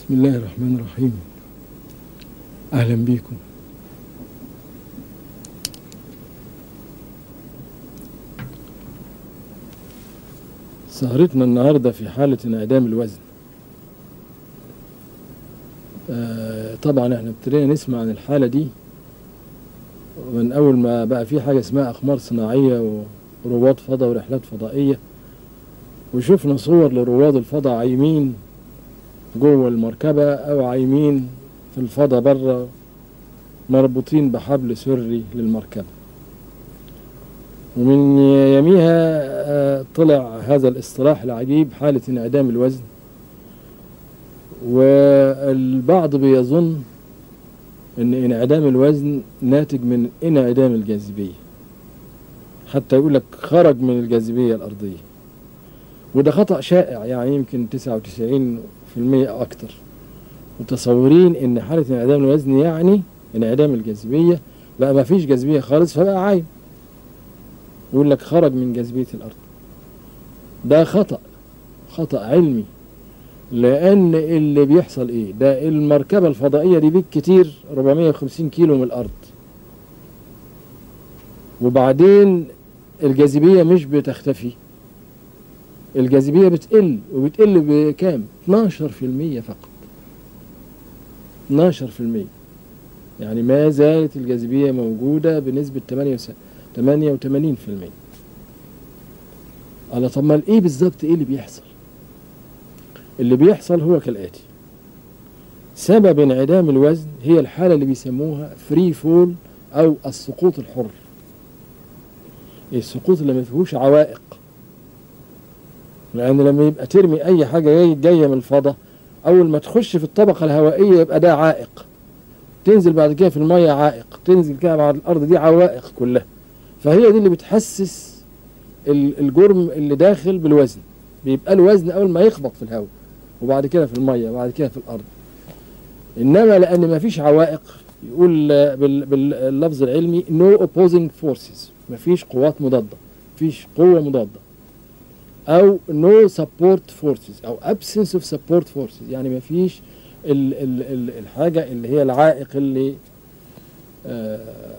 بسم الله الرحمن الرحيم أهلا بكم سهرتنا النهاردة في حالة انعدام الوزن آه طبعا احنا ابتدينا نسمع عن الحالة دي من أول ما بقى في حاجة اسمها أقمار صناعية ورواد فضاء ورحلات فضائية وشفنا صور لرواد الفضاء عايمين جوه المركبة أو عايمين في الفضاء بره مربوطين بحبل سري للمركبة ومن يميها طلع هذا الاصطلاح العجيب حالة انعدام الوزن والبعض بيظن ان انعدام الوزن ناتج من انعدام الجاذبية حتى يقول لك خرج من الجاذبية الأرضية وده خطأ شائع يعني يمكن 99 في المية أكتر متصورين إن حالة انعدام الوزن يعني انعدام الجاذبية بقى ما فيش جاذبية خالص فبقى عايم يقول لك خرج من جاذبية الأرض ده خطأ خطأ علمي لأن اللي بيحصل إيه ده المركبة الفضائية دي بيك كتير 450 كيلو من الأرض وبعدين الجاذبية مش بتختفي الجاذبية بتقل وبتقل بكام 12% فقط 12% يعني ما زالت الجاذبية موجودة بنسبة 88% على طب ما ايه بالظبط ايه اللي بيحصل اللي بيحصل هو كالآتي سبب انعدام الوزن هي الحالة اللي بيسموها فري فول أو السقوط الحر السقوط اللي ما فيهوش عوائق لأن لما يبقى ترمي أي حاجة جاية جاية من الفضاء أول ما تخش في الطبقة الهوائية يبقى ده عائق تنزل بعد كده في المية عائق تنزل كده بعد الأرض دي عوائق كلها فهي دي اللي بتحسس الجرم اللي داخل بالوزن بيبقى الوزن أول ما يخبط في الهواء وبعد كده في المية وبعد كده في الأرض إنما لأن ما فيش عوائق يقول باللفظ العلمي no opposing forces ما فيش قوات مضادة فيش قوة مضادة او no support forces او absence of support forces يعني ما فيش ال ال ال الحاجة اللي هي العائق اللي آه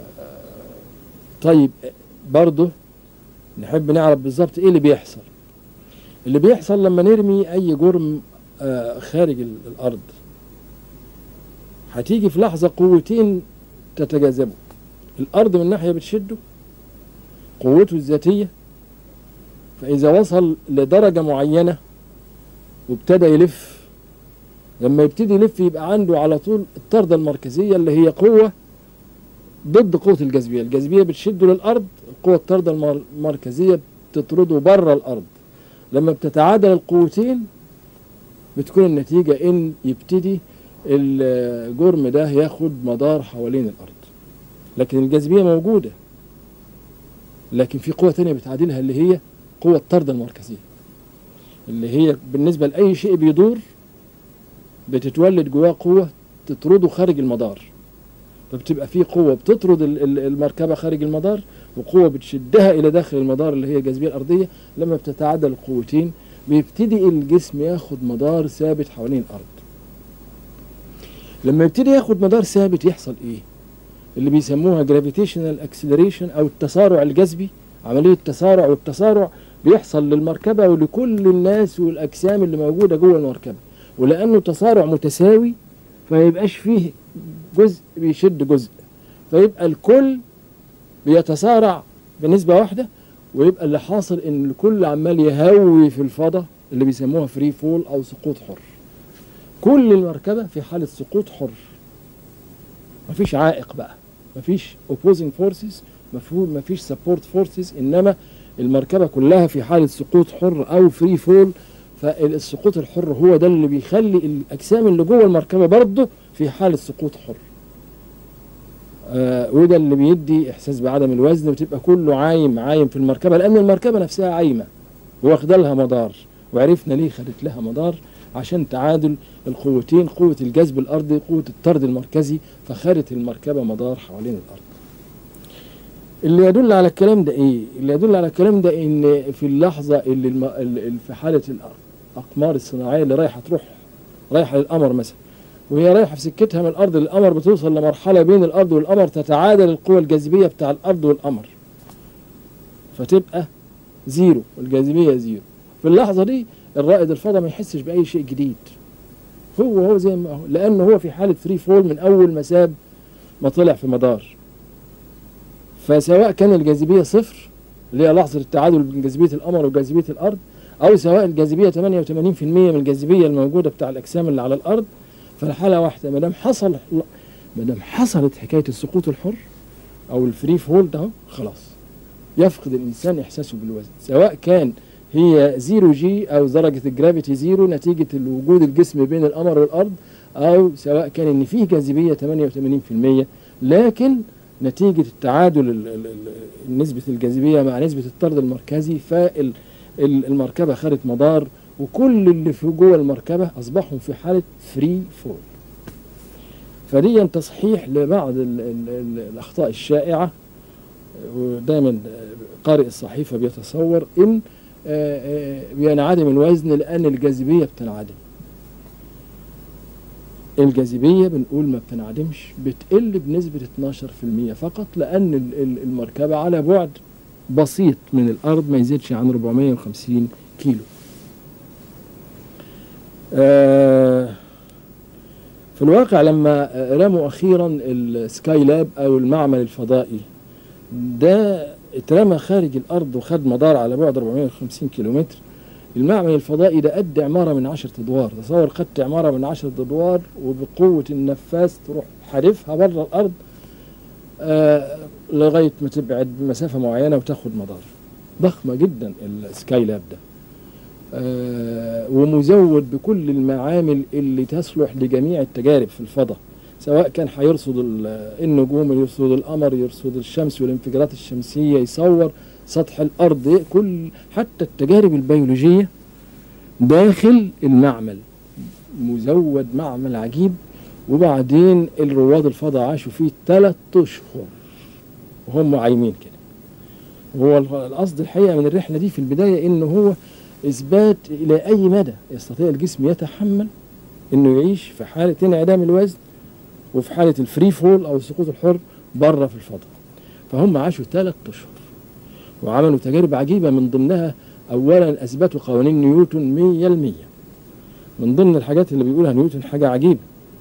طيب برضه نحب نعرف بالظبط ايه اللي بيحصل اللي بيحصل لما نرمي اي جرم آه خارج الارض هتيجي في لحظة قوتين تتجاذبوا الارض من ناحية بتشده قوته الذاتية فإذا وصل لدرجة معينة وابتدى يلف لما يبتدي يلف يبقى عنده على طول الطردة المركزية اللي هي قوة ضد قوة الجاذبية الجاذبية بتشده للأرض القوة الطردة المركزية بتطرده بره الأرض لما بتتعادل القوتين بتكون النتيجة إن يبتدي الجرم ده ياخد مدار حوالين الأرض لكن الجاذبية موجودة لكن في قوة تانية بتعادلها اللي هي قوة الطرد المركزية اللي هي بالنسبة لأي شيء بيدور بتتولد جواه قوة تطرده خارج المدار فبتبقى في قوة بتطرد المركبة خارج المدار وقوة بتشدها إلى داخل المدار اللي هي الجاذبية الأرضية لما بتتعادل القوتين بيبتدي الجسم ياخد مدار ثابت حوالين الأرض لما يبتدي ياخد مدار ثابت يحصل إيه؟ اللي بيسموها gravitational acceleration أو التسارع الجذبي عملية تسارع والتسارع بيحصل للمركبة ولكل الناس والأجسام اللي موجودة جوه المركبة ولأنه تسارع متساوي فما يبقاش فيه جزء بيشد جزء فيبقى الكل بيتسارع بنسبة واحدة ويبقى اللي حاصل إن الكل عمال يهوي في الفضاء اللي بيسموها فري فول أو سقوط حر كل المركبة في حالة سقوط حر مفيش عائق بقى مفيش opposing forces مفهوم مفيش سبورت فورسز انما المركبه كلها في حاله سقوط حر او فري فول فالسقوط الحر هو ده اللي بيخلي الاجسام اللي جوه المركبه برضه في حاله سقوط حر آه وده اللي بيدي احساس بعدم الوزن وتبقى كله عايم عايم في المركبه لان المركبه نفسها عايمه واخده لها مدار وعرفنا ليه خدت لها مدار عشان تعادل القوتين قوه الجذب الارضي قوه الطرد المركزي فخدت المركبه مدار حوالين الارض اللي يدل على الكلام ده ايه اللي يدل على الكلام ده ان في اللحظه اللي, الم... اللي في حاله الاقمار الصناعيه اللي رايحه تروح رايحه للقمر مثلا وهي رايحه في سكتها من الارض للقمر بتوصل لمرحله بين الارض والقمر تتعادل القوى الجاذبيه بتاع الارض والقمر فتبقى زيرو الجاذبيه زيرو في اللحظه دي الرائد الفضاء ما يحسش باي شيء جديد هو هو زي ما هو لانه هو في حاله فري فول من اول ما ساب ما طلع في مدار فسواء كان الجاذبيه صفر اللي هي لحظه التعادل بين جاذبيه القمر وجاذبيه الارض او سواء الجاذبيه 88% من الجاذبيه الموجوده بتاع الاجسام اللي على الارض فالحاله واحده ما دام حصل ما دام حصلت حكايه السقوط الحر او الفري فول ده خلاص يفقد الانسان احساسه بالوزن سواء كان هي زيرو جي او درجه الجرافيتي زيرو نتيجه وجود الجسم بين القمر والارض او سواء كان ان فيه جاذبيه 88% لكن نتيجه التعادل ال- ال- ال- نسبه الجاذبيه مع نسبه الطرد المركزي فالمركبه خدت مدار وكل اللي في جوه المركبه اصبحوا في حاله فري فول فدي تصحيح لبعض ال ال ال الاخطاء الشائعه ودايما قارئ الصحيفه بيتصور ان آه، آه، بينعدم الوزن لان الجاذبيه بتنعدم الجاذبيه بنقول ما بتنعدمش بتقل بنسبه 12% فقط لان ال- ال- المركبه على بعد بسيط من الارض ما يزيدش عن 450 كيلو آه، في الواقع لما رموا اخيرا السكاي لاب او المعمل الفضائي ده اترمى خارج الارض وخد مدار على بعد 450 كيلومتر المعمل الفضائي ده قد عماره من 10 ادوار تصور خدت عماره من 10 ادوار وبقوه النفاث تروح حادفها بره الارض آه لغايه ما تبعد بمسافه معينه وتاخد مدار ضخمه جدا السكاي لاب ده آه ومزود بكل المعامل اللي تصلح لجميع التجارب في الفضاء سواء كان هيرصد ال- النجوم يرصد القمر يرصد الشمس والانفجارات الشمسيه يصور سطح الارض كل حتى التجارب البيولوجيه داخل المعمل مزود معمل عجيب وبعدين الرواد الفضاء عاشوا فيه ثلاث اشهر وهم عايمين كده هو ال- القصد الحقيقه من الرحله دي في البدايه انه هو اثبات الى اي مدى يستطيع الجسم يتحمل انه يعيش في حاله انعدام الوزن وفي حاله الفري فول او السقوط الحر بره في الفضاء فهم عاشوا ثلاث اشهر وعملوا تجارب عجيبه من ضمنها اولا اثبتوا قوانين نيوتن 100% من ضمن الحاجات اللي بيقولها نيوتن حاجه عجيبه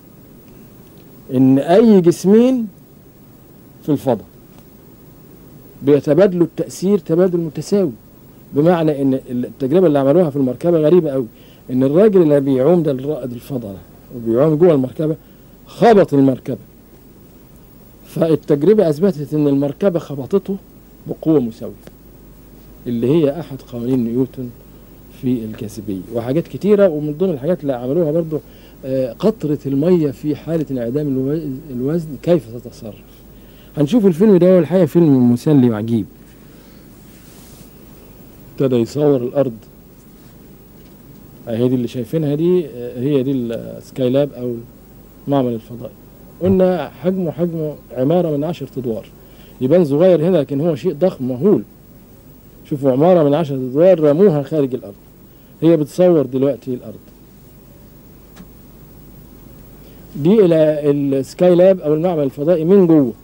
ان اي جسمين في الفضاء بيتبادلوا التاثير تبادل متساوي بمعنى ان التجربه اللي عملوها في المركبه غريبه قوي ان الراجل اللي بيعوم ده الرائد الفضاء ده وبيعوم جوه المركبه خبط المركبه فالتجربه اثبتت ان المركبه خبطته بقوه مساويه اللي هي احد قوانين نيوتن في الجاذبيه وحاجات كتيره ومن ضمن الحاجات اللي عملوها برضو آه، قطره الميه في حاله انعدام الو- الوزن كيف تتصرف هنشوف الفيلم ده هو الحقيقه فيلم مسلي وعجيب ابتدى يصور الارض هي دي اللي شايفينها دي آه، هي دي السكاي لاب او المعمل الفضائي قلنا حجمه حجمه عماره من عشرة ادوار يبان صغير هنا لكن هو شيء ضخم مهول شوفوا عماره من عشرة ادوار رموها خارج الارض هي بتصور دلوقتي الارض دي الى السكاي لاب او المعمل الفضائي من جوه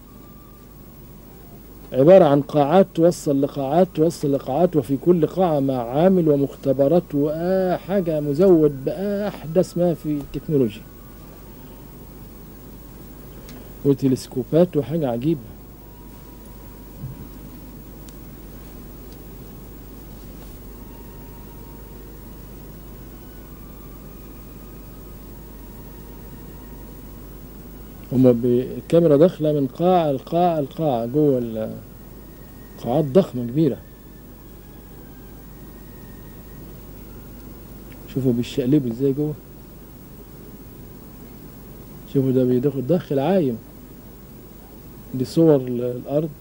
عبارة عن قاعات توصل لقاعات توصل لقاعات وفي كل قاعة مع عامل ومختبرات وحاجة مزود بأحدث ما في التكنولوجيا وتلسكوبات وحاجة عجيبة هما بالكاميرا داخلة من قاعة لقاعة لقاعة جوه ال- قاعات ضخمة كبيرة شوفوا بيشقلبوا ازاي جوه شوفوا ده بيدخل داخل عايم دي صور ال- الأرض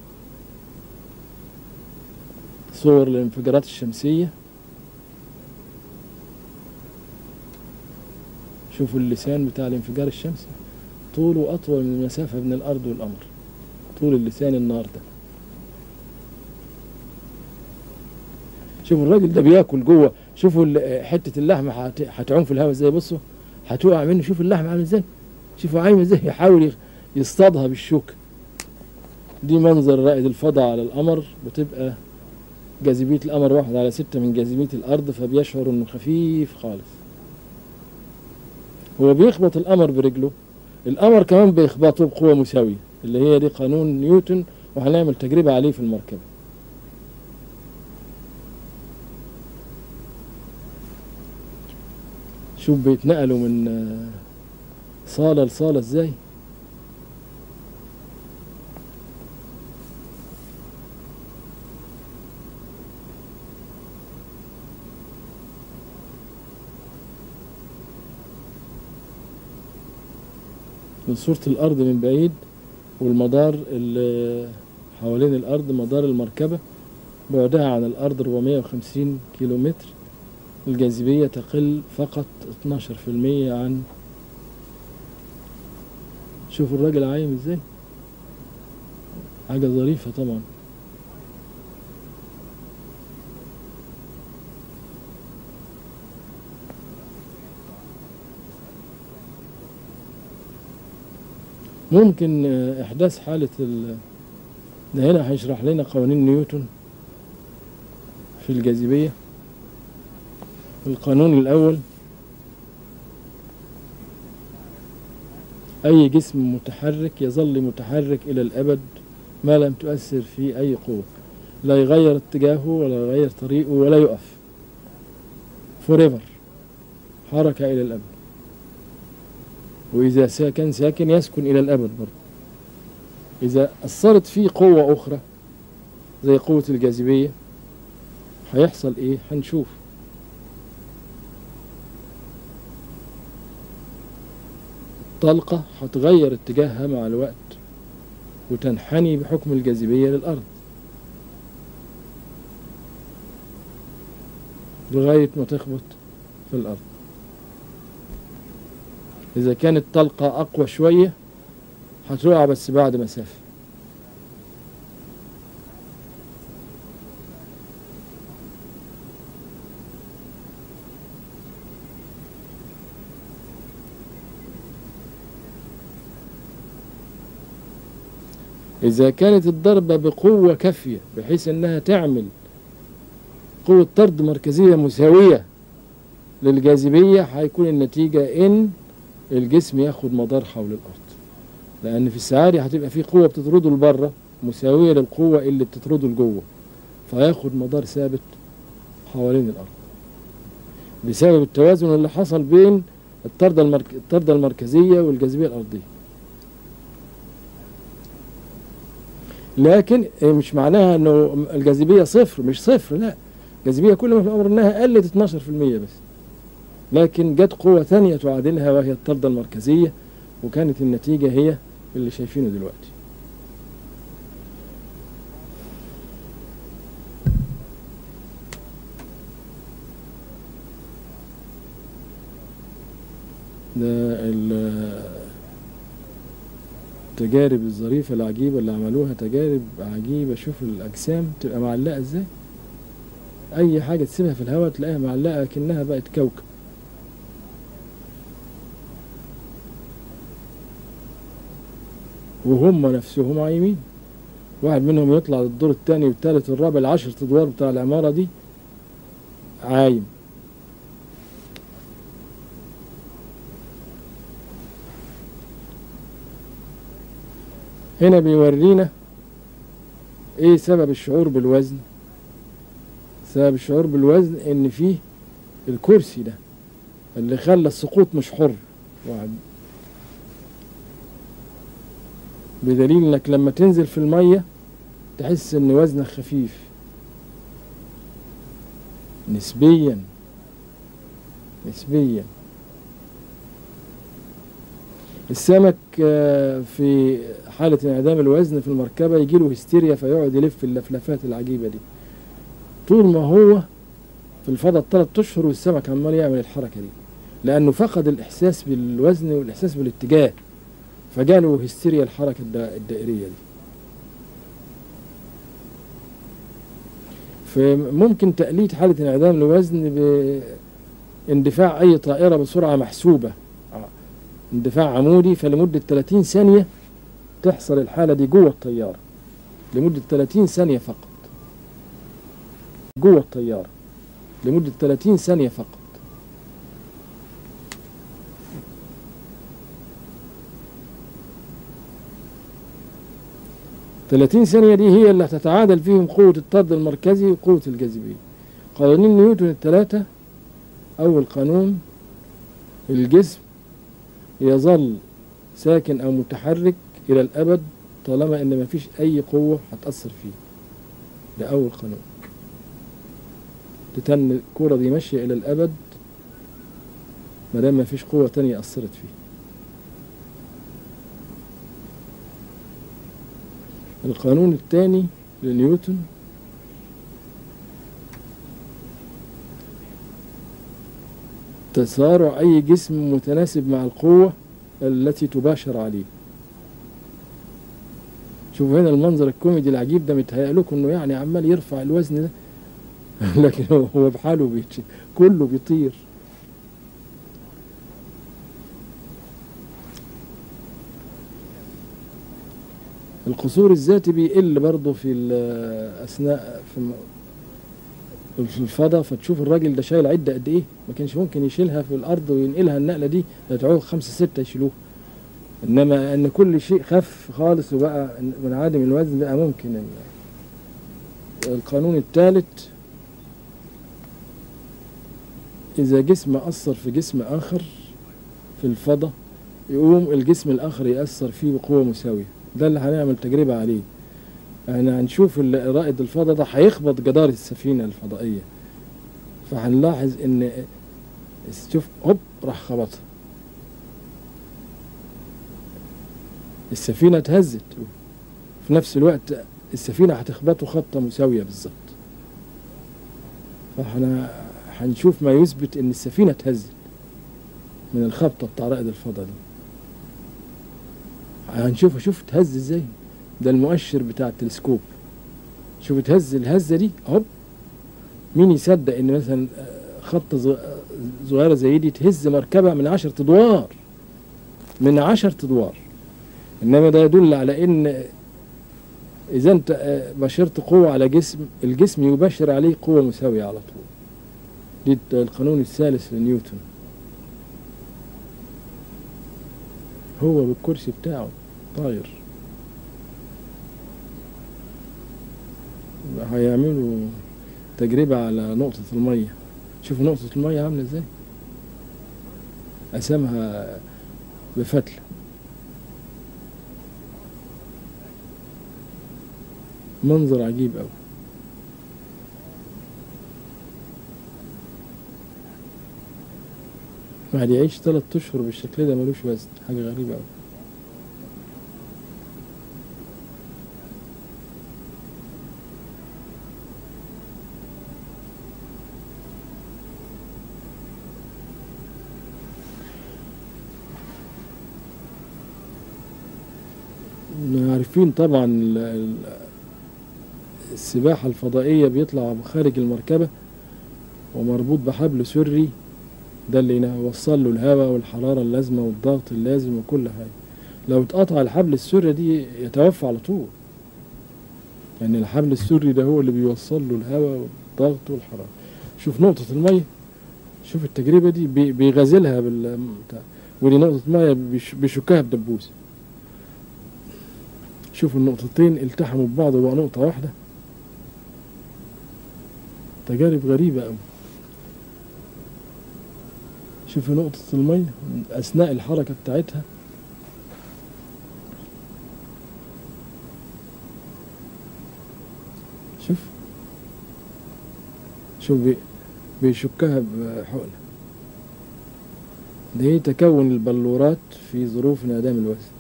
صور الانفجارات الشمسية شوفوا اللسان بتاع الانفجار الشمسي طوله أطول من المسافة بين الأرض والقمر طول اللسان النار ده شوفوا الراجل ده بياكل جوه شوفوا ال- حتة اللحمة هت- هتعوم في الهواء ازاي بصوا هتقع منه شوف اللحم عامل ازاي شوفوا عايم ازاي يحاول يصطادها بالشوكة دي منظر رائد الفضاء على القمر بتبقى جاذبية القمر واحد على ستة من جاذبية الأرض فبيشعر إنه خفيف خالص هو بيخبط القمر برجله القمر كمان بيخبطه بقوة مساوية اللي هي دي قانون نيوتن وهنعمل تجربة عليه في المركبة شوف بيتنقلوا من صالة لصالة ازاي من صورة الأرض من بعيد والمدار اللي حوالين الأرض مدار المركبة بعدها عن الأرض 450 كيلو متر الجاذبية تقل فقط 12% عن شوفوا الراجل عايم ازاي حاجة ظريفة طبعا ممكن إحداث حالة ال... ده هنا هيشرح لنا قوانين نيوتن في الجاذبية القانون الأول أي جسم متحرك يظل متحرك إلى الأبد ما لم تؤثر فيه أي قوة لا يغير اتجاهه ولا يغير طريقه ولا يقف forever حركة إلى الأبد وإذا كان ساكن يسكن إلى الأبد برضه إذا أثرت فيه قوة أخرى زي قوة الجاذبية هيحصل إيه؟ هنشوف الطلقة هتغير اتجاهها مع الوقت وتنحني بحكم الجاذبية للأرض لغاية ما تخبط في الأرض إذا كانت طلقة أقوى شوية هتقع بس بعد مسافة إذا كانت الضربة بقوة كافية بحيث أنها تعمل قوة طرد مركزية مساوية للجاذبية هيكون النتيجة إن الجسم ياخد مدار حول الأرض لأن في السعاري هتبقى في قوة بتطرده لبره مساوية للقوة اللي بتطرده لجوه فياخد مدار ثابت حوالين الأرض بسبب التوازن اللي حصل بين الطردة, المرك... الطردة المركزية والجاذبية الأرضية لكن مش معناها انه الجاذبية صفر مش صفر لا الجاذبية كل ما في الأمر انها قلت 12% بس لكن جت قوة ثانية تعادلها وهي الطردة المركزية وكانت النتيجة هي اللي شايفينه دلوقتي ده التجارب الظريفة العجيبة اللي عملوها تجارب عجيبة شوف الأجسام تبقى معلقة ازاي أي حاجة تسيبها في الهواء تلاقيها معلقة كأنها بقت كوكب وهم نفسهم عايمين واحد منهم يطلع للدور الثاني والثالث والرابع العشر ادوار بتاع العمارة دي عايم هنا بيورينا ايه سبب الشعور بالوزن سبب الشعور بالوزن ان فيه الكرسي ده اللي خلى السقوط مش حر واحد بدليل انك لما تنزل في المية تحس ان وزنك خفيف نسبيا نسبيا السمك في حالة انعدام الوزن في المركبة يجيله هستيريا فيقعد يلف اللفلفات العجيبة دي طول ما هو في الفضاء ثلاث اشهر والسمك عمال يعمل الحركة دي لأنه فقد الإحساس بالوزن والإحساس بالاتجاه فجاله هستيريا الحركة الدائرية دي فممكن تقليد حالة انعدام الوزن باندفاع أي طائرة بسرعة محسوبة اندفاع عمودي فلمدة 30 ثانية تحصل الحالة دي جوه الطيارة لمدة 30 ثانية فقط جوه الطيارة لمدة 30 ثانية فقط ثلاثين ثانية دي هي اللي هتتعادل فيهم قوة الطرد المركزي وقوة الجاذبية قوانين نيوتن الثلاثة أول قانون الجسم يظل ساكن أو متحرك إلى الأبد طالما إن مفيش أي قوة هتأثر فيه ده أول قانون تتن الكرة دي ماشية إلى الأبد ما دام مفيش قوة تانية أثرت فيه القانون الثاني لنيوتن تسارع أي جسم متناسب مع القوة التي تباشر عليه شوفوا هنا المنظر الكوميدي العجيب ده متهيأ لكم انه يعني عمال يرفع الوزن ده لكن هو- هو بحاله بيتش... كله بيطير القصور الذاتي بيقل برضه في ال- اثناء في م- في الفضاء فتشوف الراجل ده شايل عده قد ايه ما كانش ممكن يشيلها في الارض وينقلها النقله دي ده تعوز خمسه سته يشيلوها انما ان كل شيء خف خالص وبقى منعدم الوزن بقى ممكن ال- القانون الثالث اذا جسم اثر في جسم اخر في الفضاء يقوم الجسم الاخر ياثر فيه بقوه مساويه ده اللي هنعمل تجربه عليه احنا هنشوف ال- رائد الفضاء ده هيخبط جدار السفينه الفضائيه فهنلاحظ ان شوف هوب راح خبطها السفينة اتهزت في نفس الوقت السفينة هتخبطه خبطة مساوية بالظبط فاحنا هنشوف ما يثبت ان السفينة اتهزت من الخبطة بتاع رائد الفضاء دي هنشوف شوف اتهز ازاي ده المؤشر بتاع التلسكوب شوف اتهز الهزة دي هوب مين يصدق ان مثلا آه، خبطة ز- آه، صغيرة زي دي تهز مركبة من عشرة ادوار من عشرة ادوار انما ده يدل على ان اذا انت آه، بشرت قوة على جسم الجسم يبشر عليه قوة مساوية على طول دي القانون الثالث لنيوتن هو بالكرسي بتاعه طاير هيعملوا تجربة على نقطة المية شوفوا نقطة المية عاملة ازاي قسمها بفتلة منظر عجيب أوي واحد يعيش ثلاث أشهر بالشكل ده ملوش وزن حاجة غريبة أوي عارفين طبعا ال- ال- السباحة الفضائية بيطلع خارج المركبة ومربوط بحبل سري ده اللي يوصل له الهواء والحرارة اللازمة والضغط اللازم وكل حاجة لو اتقطع الحبل السري دي يتوفى على طول يعني الحبل السري ده هو اللي بيوصل له الهواء والضغط والحرارة شوف نقطة المية شوف التجربة دي بي- بيغازلها بال بتاع. ودي نقطة مية بيش- بيشكها بدبوس شوف النقطتين التحموا ببعض وبقى نقطة واحدة تجارب غريبة أوي شوف نقطة المية أثناء الحركة بتاعتها شوف شوف بي بيشكها بحقنة دي تكون البلورات في ظروف انعدام الوزن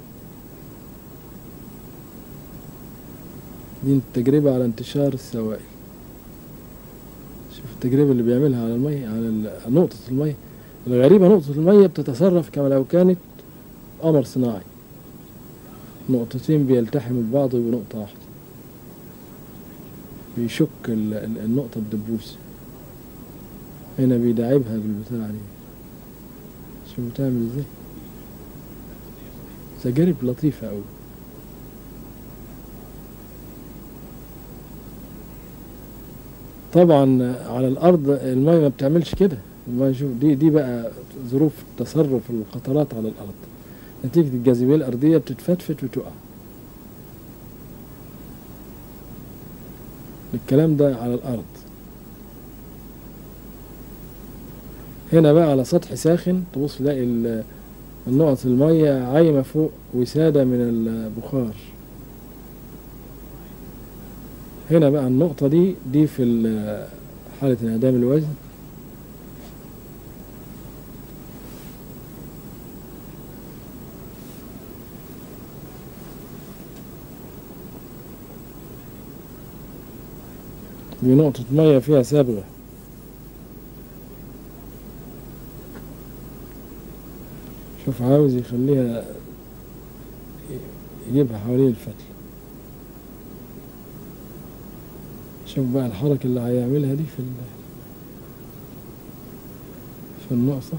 دي التجربة على انتشار السوائل شوف التجربة اللي بيعملها على المية على ال- نقطة المية الغريبة نقطة المية بتتصرف كما لو كانت قمر صناعي نقطتين بيلتحموا ببعض بنقطة واحدة بيشك ال- ال- النقطة بدبوس هنا بيداعبها بالبتاع دي شوف بتعمل ازاي تجارب لطيفة أوي طبعا على الأرض المية ما بتعملش كده المية شوف دي دي بقى ظروف تصرف القطرات على الأرض نتيجة الجاذبية الأرضية بتتفتفت وتقع الكلام ده على الأرض هنا بقى على سطح ساخن تبص تلاقي ال- النقط المية عايمة فوق وسادة من البخار هنا بقى النقطة دي دي في ال- حالة انعدام الوزن دي نقطة مية فيها صبغة شوف عاوز يخليها يجيبها حوالين الفتل شوف بقى الحركة اللي هيعملها دي في ال في النقطة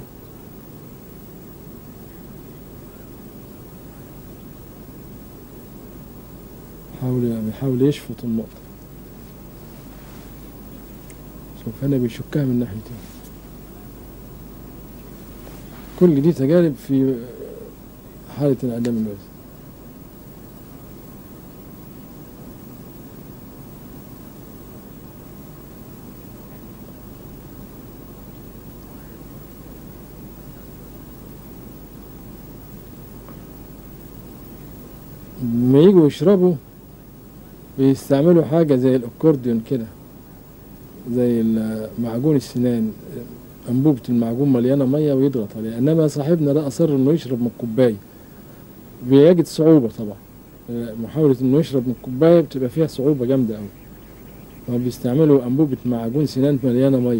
حاول بيحاول يشفط النقطة شوف هنا بيشكها من ناحيتين كل دي تجارب في حالة انعدام الوزن لما يجوا يشربوا بيستعملوا حاجة زي الأكورديون كده زي ال- معجون السنان أنبوبة المعجون مليانة مية ويضغط عليها إنما صاحبنا ده أصر إنه يشرب من الكوباية بيجد صعوبة طبعا محاولة إنه يشرب من الكوباية بتبقى فيها صعوبة جامدة أوي فبيستعملوا أنبوبة معجون سنان مليانة مية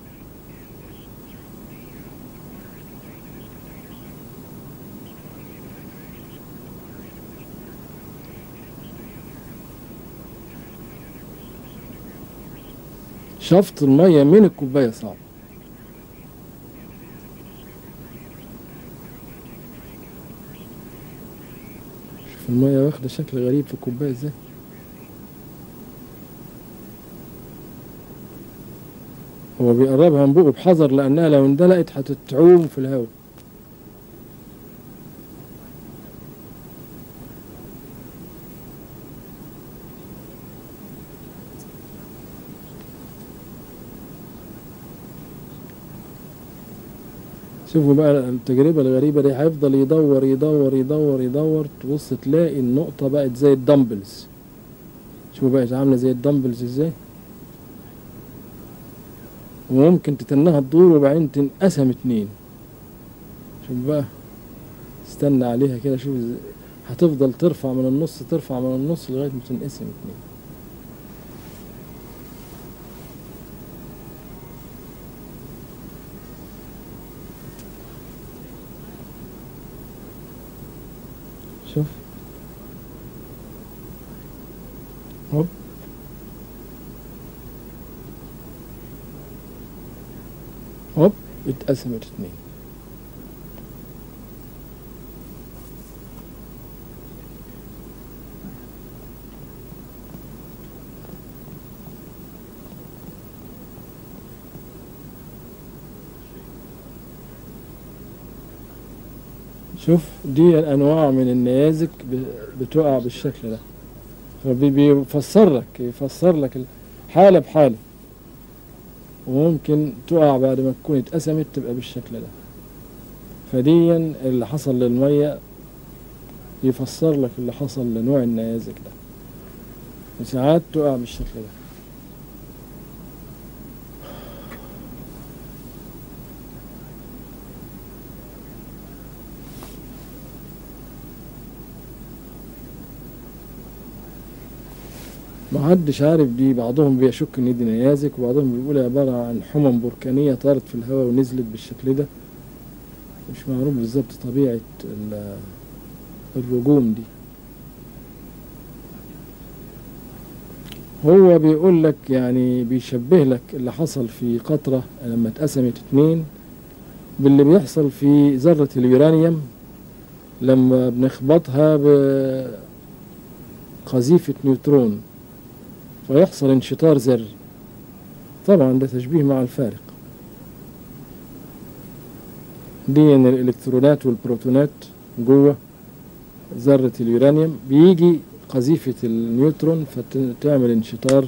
شفط المية من الكوباية صعب شوف المية واخدة شكل غريب في الكوباية ازاي هو بيقربها من بقه بحذر لأنها لو اندلقت هتتعوم في الهواء شوفوا بقى التجربة الغريبة دي هيفضل يدور يدور يدور يدور تبص تلاقي النقطة بقت زي الدمبلز شوفوا بقت عاملة زي الدمبلز ازاي وممكن تتنها تدور وبعدين تنقسم اتنين شوف بقى استنى عليها كده شوف ازاي هتفضل ترفع من النص ترفع من النص لغاية ما تنقسم اتنين شوف هوب هوب اتقسمت اتنين شوف دي الانواع من النيازك ب- بتقع بالشكل ده فبيفسر لك يفسر لك حالة بحالة وممكن تقع بعد ما تكون اتقسمت تبقى بالشكل ده فديا اللي حصل للمية يفسر لك اللي حصل لنوع النيازك ده وساعات تقع بالشكل ده ما حدش عارف دي بعضهم بيشك ان دي نيازك وبعضهم بيقول عبارة عن حمم بركانية طارت في الهواء ونزلت بالشكل ده مش معروف بالظبط طبيعة ال- الرجوم دي هو بيقول لك يعني بيشبه لك اللي حصل في قطرة لما اتقسمت اتنين باللي بيحصل في ذرة اليورانيوم لما بنخبطها بقذيفة نيوترون فيحصل انشطار ذري طبعا ده تشبيه مع الفارق دي ان الالكترونات والبروتونات جوه ذرة اليورانيوم بيجي قذيفة النيوترون فتعمل انشطار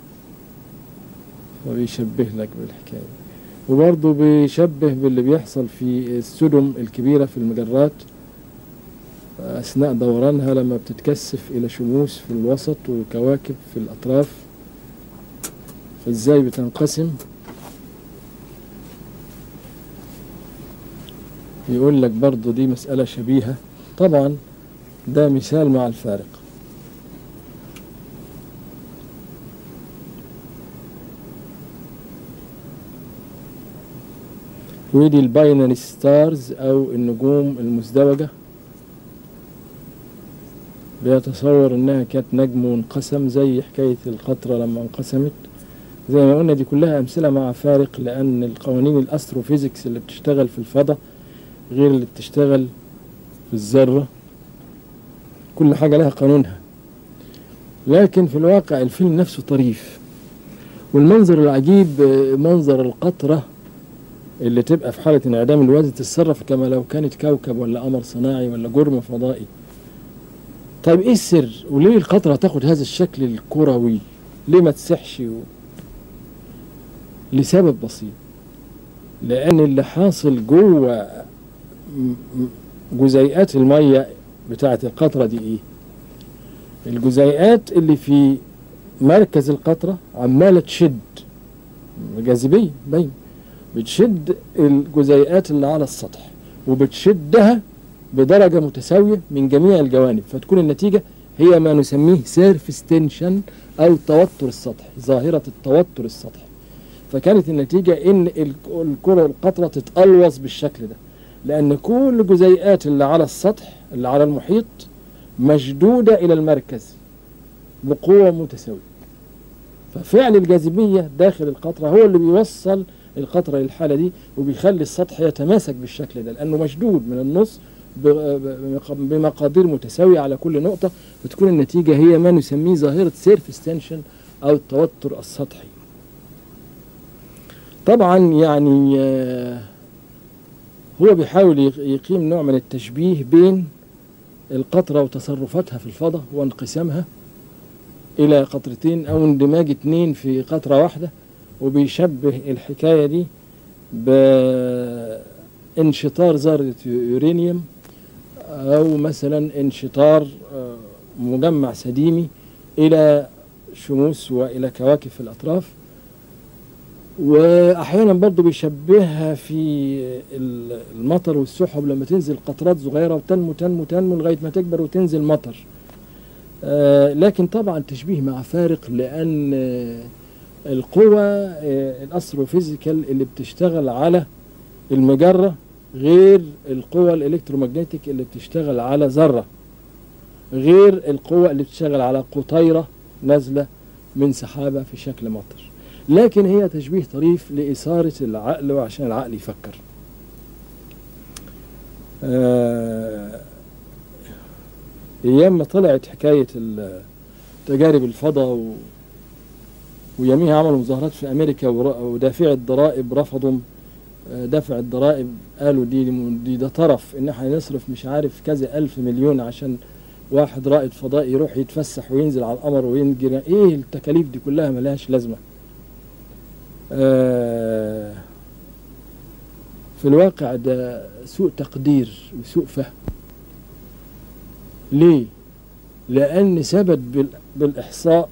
فبيشبه لك بالحكاية وبرضه بيشبه باللي بيحصل في السدم الكبيرة في المجرات أثناء دورانها لما بتتكثف إلى شموس في الوسط وكواكب في الأطراف فإزاي بتنقسم يقول لك برضه دي مسألة شبيهة طبعا ده مثال مع الفارق ودي الباينري ستارز او النجوم المزدوجة بيتصور انها كانت نجم وانقسم زي حكاية القطرة لما انقسمت زي ما قلنا دي كلها امثلة مع فارق لان القوانين الاستروفيزيكس اللي بتشتغل في الفضاء غير اللي بتشتغل في الذرة كل حاجة لها قانونها لكن في الواقع الفيلم نفسه طريف والمنظر العجيب منظر القطرة اللي تبقى في حالة انعدام الوزن تتصرف كما لو كانت كوكب ولا قمر صناعي ولا جرم فضائي طيب ايه السر وليه القطرة تاخد هذا الشكل الكروي ليه ما تسحش و... لسبب بسيط لان اللي حاصل جوه جزيئات المية بتاعة القطرة دي ايه الجزيئات اللي في مركز القطرة عمالة تشد جاذبية باين بتشد الجزيئات اللي على السطح وبتشدها بدرجة متساوية من جميع الجوانب فتكون النتيجة هي ما نسميه سيرفس تنشن أو توتر السطح ظاهرة التوتر السطحي فكانت النتيجة إن الكرة القطرة تتقلوص بالشكل ده لأن كل الجزيئات اللي على السطح اللي على المحيط مشدودة إلى المركز بقوة متساوية ففعل الجاذبية داخل القطرة هو اللي بيوصل القطرة للحالة دي وبيخلي السطح يتماسك بالشكل ده لأنه مشدود من النص بمقادير متساوية على كل نقطة فتكون النتيجة هي ما نسميه ظاهرة سيرفس تنشن أو التوتر السطحي طبعا يعني هو بيحاول يقيم نوع من التشبيه بين القطرة وتصرفاتها في الفضاء وانقسامها إلى قطرتين أو اندماج اتنين في قطرة واحدة وبيشبه الحكاية دي بانشطار ذرة يورانيوم أو مثلا انشطار مجمع سديمي إلى شموس وإلى كواكب في الأطراف وأحيانا برضو بيشبهها في المطر والسحب لما تنزل قطرات صغيرة وتنمو تنمو تنمو لغاية ما تكبر وتنزل مطر آه لكن طبعا تشبيه مع فارق لأن آه القوى آه الاستروفيزيكال اللي بتشتغل على المجرة غير القوى الالكترومagnetic اللي بتشتغل على ذرة غير القوى اللي بتشتغل على قطيرة نازلة من سحابة في شكل مطر لكن هي تشبيه طريف لإثارة العقل وعشان العقل يفكر آه أيام ما طلعت حكاية تجارب الفضاء و... ويوميها عملوا مظاهرات في أمريكا ودافعي الضرائب رفضوا دفع الضرائب قالوا دي, دي ده طرف إن احنا نصرف مش عارف كذا ألف مليون عشان واحد رائد فضائي يروح يتفسح وينزل على القمر وينجر ايه التكاليف دي كلها ملهاش لازمه آه في الواقع ده سوء تقدير وسوء فهم ليه لأن ثبت بالإحصاء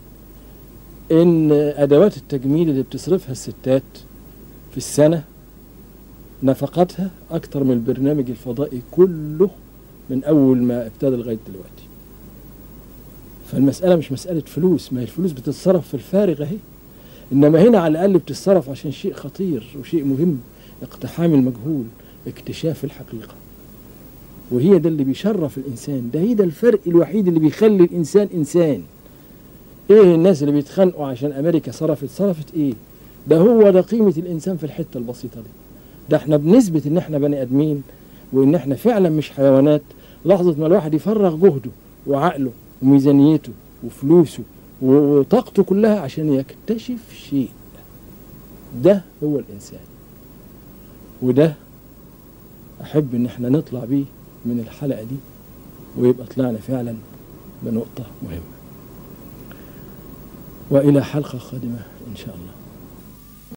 إن أدوات التجميل اللي بتصرفها الستات في السنة نفقتها أكتر من البرنامج الفضائي كله من أول ما ابتدى لغاية دلوقتي فالمسألة مش مسألة فلوس ما هي الفلوس بتتصرف في الفارغ أهي إنما هنا على الأقل بتتصرف عشان شيء خطير وشيء مهم اقتحام المجهول اكتشاف الحقيقة وهي ده اللي بيشرف الإنسان ده هي ده الفرق الوحيد اللي بيخلي الإنسان إنسان إيه الناس اللي بيتخانقوا عشان أمريكا صرفت صرفت إيه ده هو ده قيمة الإنسان في الحتة البسيطة دي ده احنا بنثبت إن احنا بني آدمين وإن إحنا فعلا مش حيوانات لحظة ما الواحد يفرغ جهده وعقله وميزانيته وفلوسه و- وطاقته كلها عشان يكتشف شيء ده هو الإنسان وده أحب إن إحنا نطلع بيه من الحلقة دي ويبقى طلعنا فعلا بنقطة مهمة وإلى حلقة قادمة إن شاء الله